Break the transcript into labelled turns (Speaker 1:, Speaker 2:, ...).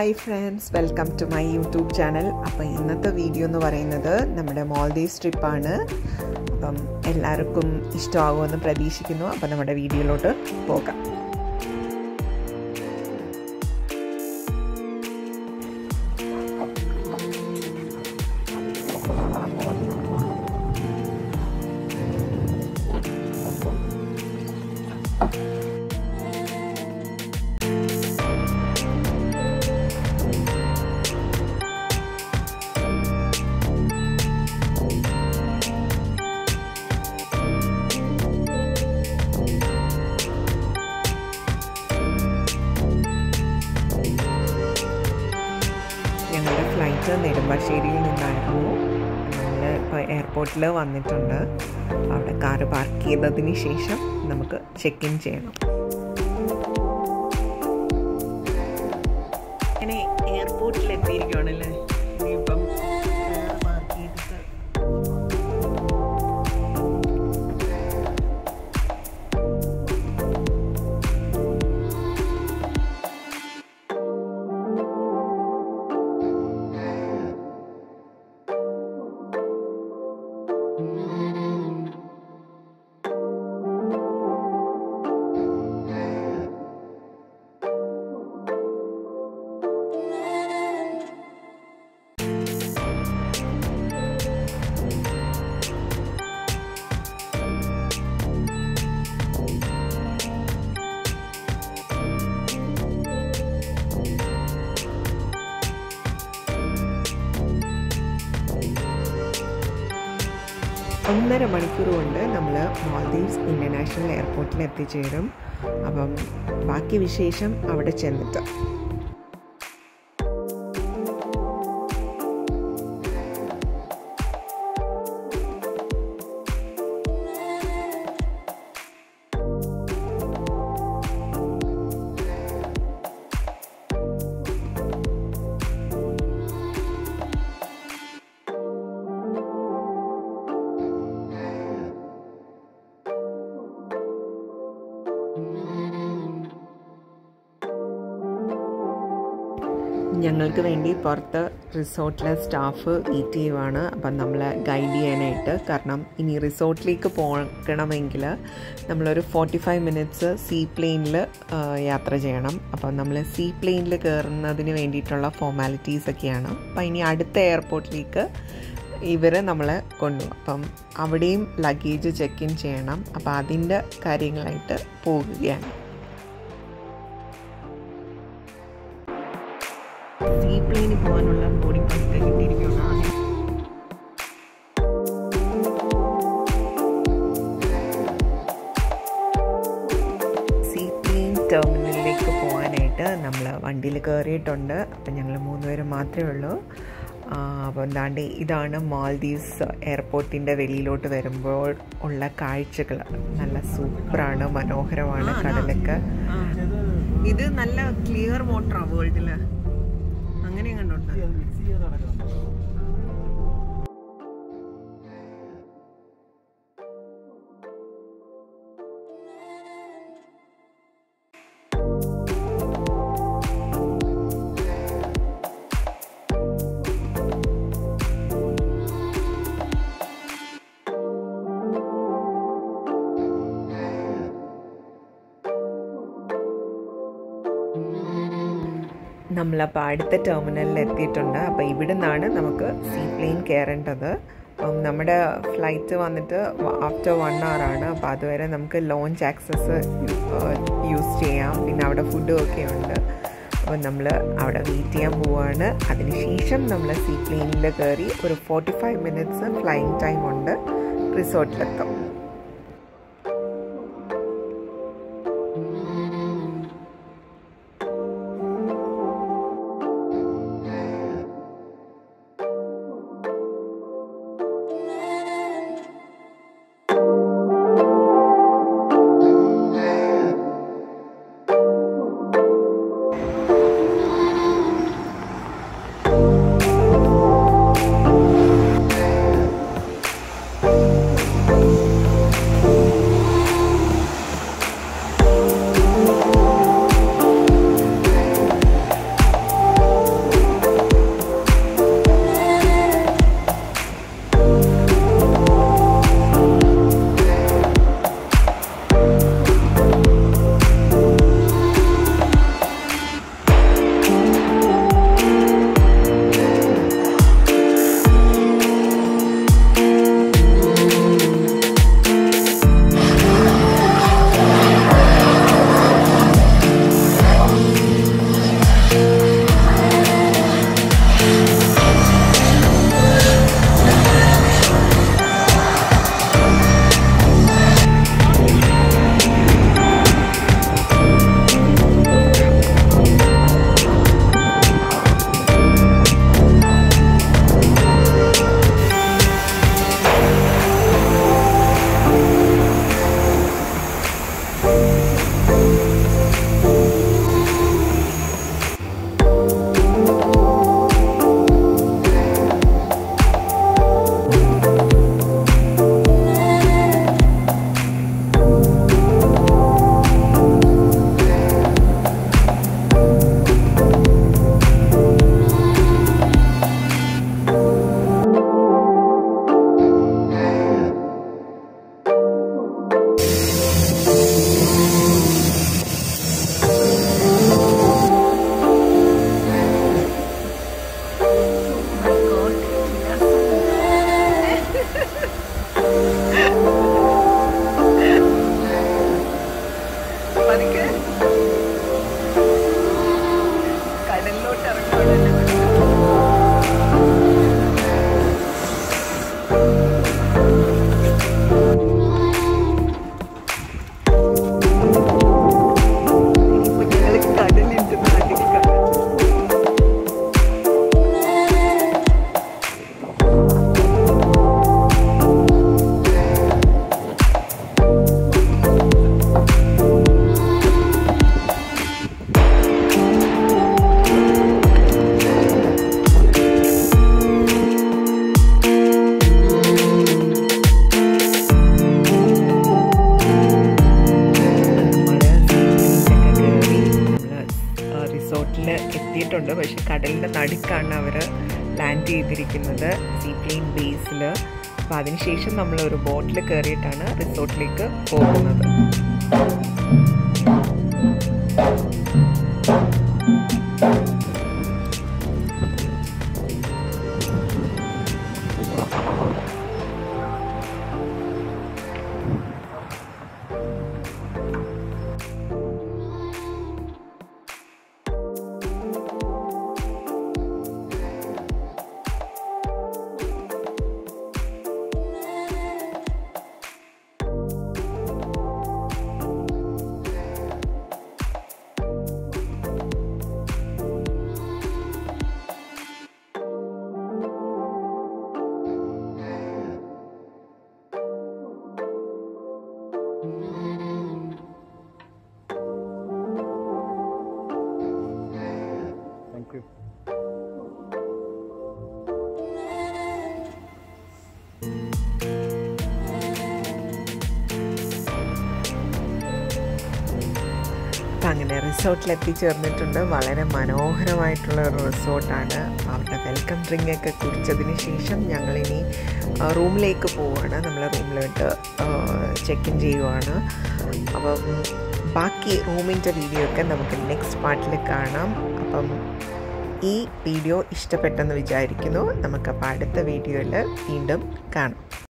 Speaker 1: Hi friends welcome to my YouTube channel അപ്പോൾ ഇന്നത്തെ video എന്ന് പറയുന്നത് നമ്മുടെ മോൾദീവ്സ് ട്രിപ്പാണ് അപ്പം എല്ലാവർക്കും ഇഷ്ടമാകുമെന്ന് പ്രതീക്ഷിക്കുന്നു അപ്പം നമ്മുടെ വീഡിയോയിലോട്ട് പോകാം ഞങ്ങളുടെ ഫ്ലൈറ്റ് നെടുമ്പാശ്ശേരിയിൽ നിന്നായിരുന്നു നമ്മൾ ഇപ്പോൾ എയർപോർട്ടിൽ വന്നിട്ടുണ്ട് അവിടെ കാറ് പാർക്ക് ചെയ്തതിന് ശേഷം നമുക്ക് ചെക്ക് ഇൻ ചെയ്യണം അങ്ങനെ എയർപോർട്ടിൽ എത്തിയിരിക്കുകയാണല്ലേ ഇനിയിപ്പം കാറ് പാർക്ക് ചെയ്തിട്ട് ഒന്നര മണിക്കൂർ കൊണ്ട് നമ്മൾ മാൽദീവ്സ് ഇൻ്റർനാഷണൽ എയർപോർട്ടിൽ എത്തിച്ചേരും അപ്പം ബാക്കി വിശേഷം അവിടെ ചെന്നിട്ട് ഞങ്ങൾക്ക് വേണ്ടി പുറത്ത് റിസോർട്ടിലെ സ്റ്റാഫ് വെയിറ്റ് ചെയ്യുവാണ് അപ്പം നമ്മൾ ഗൈഡ് ചെയ്യാനായിട്ട് കാരണം ഇനി റിസോർട്ടിലേക്ക് പോകണമെങ്കിൽ നമ്മളൊരു ഫോർട്ടി ഫൈവ് മിനിറ്റ്സ് സീ പ്ലെയിനിൽ യാത്ര ചെയ്യണം അപ്പം നമ്മൾ സീ പ്ലെയിനിൽ കയറുന്നതിന് വേണ്ടിയിട്ടുള്ള ഫോർമാലിറ്റീസ് ഒക്കെയാണ് അപ്പം ഇനി അടുത്ത എയർപോർട്ടിലേക്ക് ഇവർ നമ്മളെ കൊണ്ടുപോകും അപ്പം അവിടെയും ലഗേജ് ചെക്ക് ഇൻ ചെയ്യണം അപ്പം അതിൻ്റെ കാര്യങ്ങളായിട്ട് പോകുകയാണ് സീ പ്ലെയിനിൽ പോകാനുള്ള ബോർഡിംഗ് പാസ് കിട്ടിയിരിക്കുകയാണ് സീ പ്ലെയിൻ ടെർമിനലിലേക്ക് പോകാനായിട്ട് നമ്മൾ വണ്ടിയിൽ കയറിയിട്ടുണ്ട് അപ്പം ഞങ്ങൾ മൂന്നുപേരും മാത്രമേ ഉള്ളൂ അപ്പോൾ എന്താണ്ട് ഇതാണ് മാൽദീവ്സ് എയർപോർട്ടിൻ്റെ വെളിയിലോട്ട് വരുമ്പോൾ ഉള്ള കാഴ്ചകൾ നല്ല സൂപ്പറാണ് മനോഹരമാണ് കടലൊക്കെ ഇത് നല്ല ക്ലിയർ വാട്ടറാണ് വേൾഡിൽ അങ്ങനെ കണ്ടുണ്ട് നമ്മളപ്പോൾ അടുത്ത ടെർമിനലിൽ എത്തിയിട്ടുണ്ട് അപ്പോൾ ഇവിടെ നിന്നാണ് നമുക്ക് സീ പ്ലെയിൻ കയറേണ്ടത് അപ്പം നമ്മുടെ ഫ്ലൈറ്റ് വന്നിട്ട് ആഫ്റ്റർ വൺ അവർ ആണ് അപ്പോൾ അതുവരെ നമുക്ക് ലോഞ്ച് ആക്സസ് യൂസ് ചെയ്യാം പിന്നെ അവിടെ ഫുഡും ഒക്കെ ഉണ്ട് അപ്പം നമ്മൾ അവിടെ വെയിറ്റ് ചെയ്യാൻ പോവുകയാണ് അതിനുശേഷം നമ്മൾ സീ പ്ലെയിനിൽ കയറി ഒരു forty five minutes flying time ഉണ്ട് റിസോർട്ടിലെത്തും റിസോർട്ടിൻ്റെ നടുക്കാണ് അവർ ലാൻഡ് ചെയ്തിരിക്കുന്നത് സീപ്ലെയിൻ ബേസിൽ അപ്പോൾ അതിനുശേഷം നമ്മൾ ഒരു ബോട്ടിൽ കയറിയിട്ടാണ് റിസോർട്ടിലേക്ക് പോകുന്നത്
Speaker 2: Thank you.
Speaker 1: അപ്പം അങ്ങനെ റിസോർട്ടിൽ എത്തിച്ചേർന്നിട്ടുണ്ട് വളരെ മനോഹരമായിട്ടുള്ള ഒരു റിസോർട്ടാണ് അവരുടെ വെൽക്കം ഡ്രിങ്ക് ഒക്കെ കുടിച്ചതിന് ശേഷം ഞങ്ങളിനി ആ, റൂമിലേക്ക് പോവുകയാണ് നമ്മൾ റൂമിലോട്ട് ചെക്ക് ഇൻ ചെയ്യുവാണ് അപ്പം ബാക്കി റൂമിൻ്റെ വീഡിയോ ഒക്കെ നമുക്ക് നെക്സ്റ്റ് പാർട്ടിൽ കാണാം അപ്പം ഈ വീഡിയോ ഇഷ്ടപ്പെട്ടെന്ന് വിചാരിക്കുന്നു നമുക്കപ്പോൾ അടുത്ത വീഡിയോയിൽ വീണ്ടും കാണാം